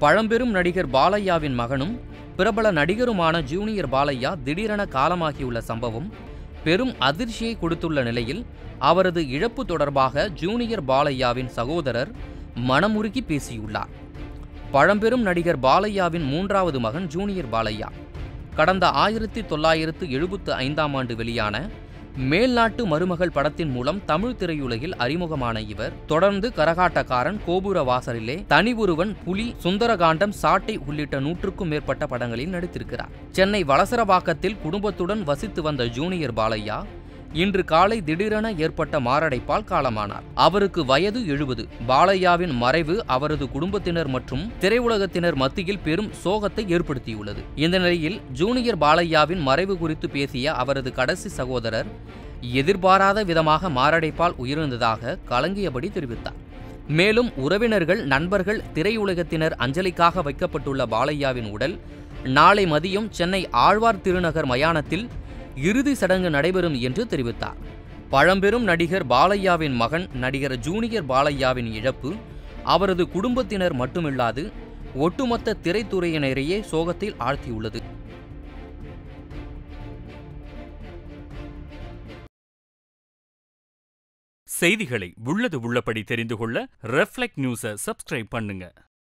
பழம்பெரும் நடிகர் பாலையாவின் மகனும் பிரபல நடிகருமான ஜூனியர் பாலையா திடீரென காலமாகியுள்ள சம்பவம் பெரும் அதிர்ச்சியை கொடுத்துள்ள நிலையில் அவரது இழப்பு தொடர்பாக ஜூனியர் பாலையாவின் சகோதரர் மனமுருகி பேசியுள்ளார் பழம்பெரும் நடிகர் பாலையாவின் மூன்றாவது மகன் ஜூனியர் பாலையா கடந்த ஆயிரத்தி தொள்ளாயிரத்து எழுபத்து ஐந்தாம் ஆண்டு வெளியான மேல்நாட்டு மருமகள் படத்தின் மூலம் தமிழ் திரையுலகில் அறிமுகமான இவர் தொடர்ந்து கரகாட்டக்காரன் கோபுர வாசலிலே தனி ஒருவன் புலி சுந்தரகாண்டம் சாட்டை உள்ளிட்ட நூற்றுக்கும் மேற்பட்ட படங்களில் நடித்திருக்கிறார் சென்னை வளசரவாக்கத்தில் குடும்பத்துடன் வசித்து வந்த ஜூனியர் பாலையா இன்று காலை திடீரென ஏற்பட்ட மாரடைப்பால் காலமானார் அவருக்கு வயது எழுபது பாலையாவின் மறைவு அவரது குடும்பத்தினர் மற்றும் திரையுலகத்தினர் மத்தியில் பெரும் சோகத்தை ஏற்படுத்தியுள்ளது இந்த நிலையில் ஜூனியர் பாலையாவின் மறைவு குறித்து பேசிய அவரது கடைசி சகோதரர் எதிர்பாராத விதமாக மாரடைப்பால் உயிரிழந்ததாக கலங்கியபடி தெரிவித்தார் மேலும் உறவினர்கள் நண்பர்கள் திரையுலகத்தினர் அஞ்சலிக்காக வைக்கப்பட்டுள்ள பாலையாவின் உடல் நாளை மதியம் சென்னை ஆழ்வார் திருநகர் மயானத்தில் இறுதி சடங்கு நடைபெறும் என்று தெரிவித்தார் பழம்பெரும் நடிகர் பாலையாவின் மகன் நடிகர் ஜூனியர் பாலையாவின் இழப்பு அவரது குடும்பத்தினர் மட்டுமில்லாது ஒட்டுமொத்த திரைத்துறையினரையே சோகத்தில் ஆழ்த்தியுள்ளது செய்திகளை உள்ளது உள்ளபடி தெரிந்து கொள்ள ரெஃப்ளெக்ட் நியூஸை சப்ஸ்கிரைப் பண்ணுங்க